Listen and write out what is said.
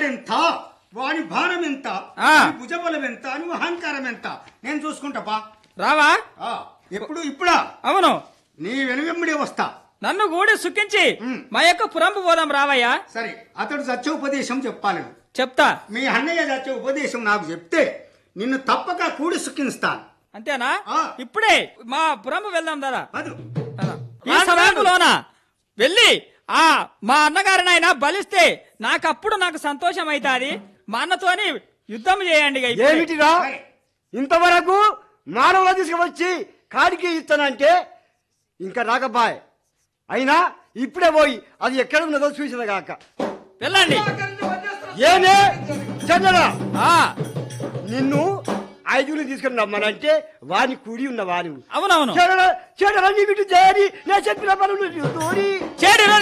ఎంత వాని భారం ఎంత ఆ. వాని భుజబలం ఎంత అని అహంకారం ఎంత నేను చూసుకుంటాపా రావా ఆ, ఎప్పుడు ఇప్పుడా అవును నీ వెనువెంబడి వస్తా నన్ను గూడి సుఖించి ఉమ్. మా యొక్క పురంపు పోదాం రావయ్యా సరే అతడు సత్య ఉపదేశం చెప్పాలి చెప్తా మీ అన్నయ్య సత్య ఉపదేశం నాకు చెప్తే నిన్ను తప్పక కూడి సుఖిస్తాను అంతేనా ఆ. ఇప్పుడే మా పురంపు వెళ్దాం దాదా పదు ఈ సమయంలోన వెళ్ళి ఆ మా అన్నగారినైనా బలిస్తే నాకప్పుడు నాకు సంతోషం అవుతాది మా అన్నతోని యుద్ధం చేయండి ఇక ఇప్పుడే. ఏమిటిరా సరే. ఇంతవరకు మానవుల తీసుకువచ్చి కాడికి ఇస్తానంటే ఇంకా రాకబాయ్ అయినా ఇప్పుడే పోయి అది ఎక్కడ ఉన్నదో చూసిన గాక వెళ్ళండి ఏనే చంద్రా ఆ నిన్ను ఐదుగురిని తీసుకుని రమ్మనంటే వాని కూడి ఉన్న వాని అవునవును చెడరా చెడరా నీ బిడ్డ చేరి నేను చెప్పిన పనులు తోడి చేడు